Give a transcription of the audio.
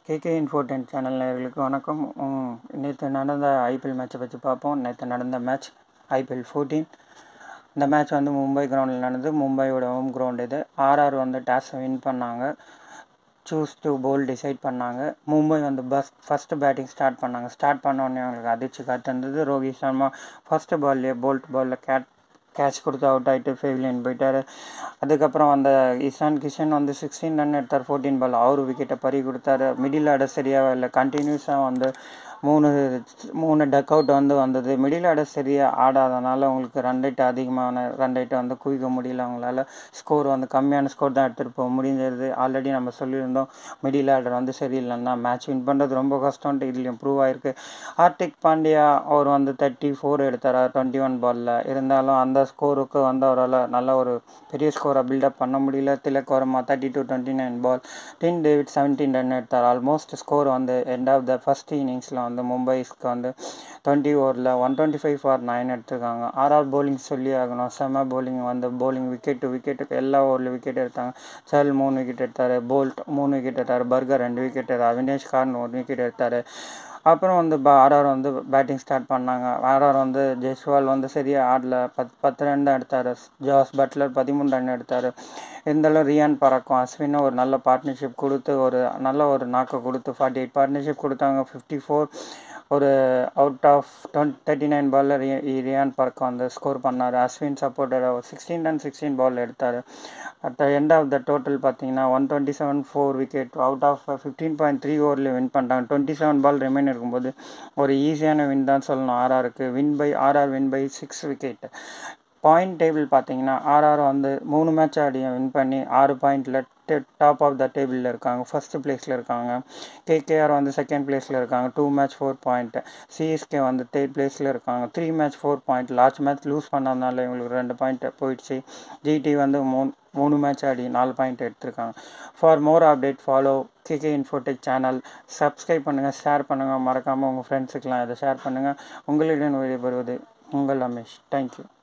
KK இன்ஃபோடென்ட் channel நேயர்களுக்கு வணக்கம் நேற்று நடந்த ஐபிஎல் மேட்சை பற்றி பார்ப்போம் நேற்று நடந்த மேட்ச் ஐபிஎல் ஃபோர்டீன் இந்த மேட்ச் வந்து மும்பை கிரவுண்டில் நடந்து மும்பையோட ஹோம் கிரவுண்ட் இது ஆர்ஆர் வந்து டாஸை வின் பண்ணாங்க சூஸ் டு போல் டிசைட் பண்ணாங்க மும்பை வந்து பஸ் ஃபஸ்ட்டு பேட்டிங் ஸ்டார்ட் பண்ணாங்க ஸ்டார்ட் பண்ணோடனே அவங்களுக்கு அதிர்ச்சி காத்திருந்தது ரோஹித் சர்மா ஃபஸ்ட்டு பால்லேயே போல்ட் பாலில் கேட் கேட்ச் கொடுத்து அவுட் ஆகிட்டு ஃபெவிலியன் போயிட்டார் அதுக்கப்புறம் அந்த இஷான் கிஷன் வந்து சிக்ஸ்டீன் ரன் எடுத்தார் ஃபோர்டீன் பால் அவர் விக்கெட்டை பறி கொடுத்தாரு மிடில் ஆர்டர் சரியாக இல்லை கண்டினியூஸாக வந்து மூணு மூணு டக் அவுட் வந்து வந்தது மிடில் ஆர்டர் சரியாக ஆடாதனால உங்களுக்கு ரன் ரேட் அதிகமான ரன் ரேட்டை வந்து குவிக்க முடியல அவங்களால ஸ்கோர் வந்து கம்மியான ஸ்கோர் தான் எடுத்துகிட்டு போக முடிஞ்சது ஆல்ரெடி நம்ம சொல்லியிருந்தோம் மிடில் ஆர்டர் வந்து சரியில்லைன்னா மேட்ச் வின் பண்ணுறது ரொம்ப கஷ்டம்ட்டு இதுலேயும் ப்ரூவ் ஆயிருக்கு ஹார்டிக் பாண்டியா அவர் வந்து தேர்ட்டி ஃபோர் எடுத்தார் டுவெண்ட்டி ஒன் பாலில் இருந்தாலும் அந்த ஸ்கோருக்கு வந்து அவரால் நல்ல ஒரு பெரிய ஸ்கோரை பில்டப் பண்ண முடியல Tilak Varma thirty two twenty nine ball Tim David seventeen run எடுத்தார் ஆல்மோஸ்ட் ஸ்கோர் வந்து எண்ட் ஆஃப் த ஃபஸ்ட் இன்னிங்ஸில் வந்து மும்பைஸ்க்கு வந்து டுவெண்ட்டி ஓவரில் one twenty five for nine எடுத்திருக்காங்க ஆர்ஆர் போலிங் சொல்லி ஆகணும் செம்ம போலிங் வந்து போலிங் விக்கெட் டு விக்கெட்டுக்கு எல்லா ஓவரில் விக்கெட் எடுத்தாங்க சல் மூணு விக்கெட் எடுத்தார் போல்ட் மூணு விக்கெட் எடுத்தார் பர்கர் ரெண்டு விக்கெட் எடுத்தார் அவினேஷ் கார்ன் ஒரு விக்கெட் எடுத்தார் அப்புறம் வந்து ஆர்ஆர் வந்து பேட்டிங் ஸ்டார்ட் பண்ணாங்க ஆர்ஆர் வந்து ஜெய்ஸ்வால் வந்து சரியாக ஆடல பத் பத்து ரன் தான் எடுத்தார் ஜாஸ் பட்லர் பதிமூணு ரன் எடுத்தார் இருந்தாலும் ரியான் பறக்கும் அஸ்வினும் ஒரு நல்ல பார்ட்னர்ஷிப் கொடுத்து ஒரு நல்ல ஒரு நாக்கை கொடுத்து ஃபார்ட்டி எயிட் பார்ட்னர்ஷிப் கொடுத்தாங்க ஃபிஃப்டி ஃபோர் ஒரு out of twenty thirty nine பாலில் ரியான் பறக்கம் வந்து ஸ்கோர் பண்ணார் அஸ்வின் சப்போர்ட்டர் ஒரு சிக்ஸ்டீன் ரன் சிக்ஸ்டீன் பால் எடுத்தார் at the end of the total பார்த்தீங்கன்னா one twenty seven four wicket out of fifteen point three ஓவரில் win பண்ணிட்டாங்க டுவெண்ட்டி செவன் பால் ரிமைன் இருக்கும்போது ஒரு ஈஸியான வின் தான் சொல்லணும் ஆர்ஆருக்கு win by RR win by six wicket point table பார்த்தீங்கன்னா ஆர்ஆர் வந்து மூணு மேட்ச் ஆடி வின் பண்ணி ஆறு பாயிண்டில் டாப் ஆஃப் த டேபிளில் இருக்காங்க ஃபஸ்ட்டு பிளேஸில் இருக்காங்க கேகேஆர் வந்து செகண்ட் பிளேஸில் இருக்காங்க two match four point CSK வந்து தேர்ட் பிளேஸில் இருக்காங்க three match four point last match lose பண்ணதுனால இவங்களுக்கு ரெண்டு பாயிண்ட் போயிடுச்சு ஜிடி வந்து மூணு மூணு மேட்ச் ஆடி நாலு பாயிண்ட் எடுத்திருக்காங்க for more update follow KK infotech channel subscribe பண்ணுங்கள் ஷேர் பண்ணுங்கள் மறக்காமல் உங்கள் ஃப்ரெண்ட்ஸுக்கெலாம் இதை ஷேர் பண்ணுங்கள் உங்களிடம் வெளியே வருவது உங்கள் ரமேஷ் தேங்க்யூ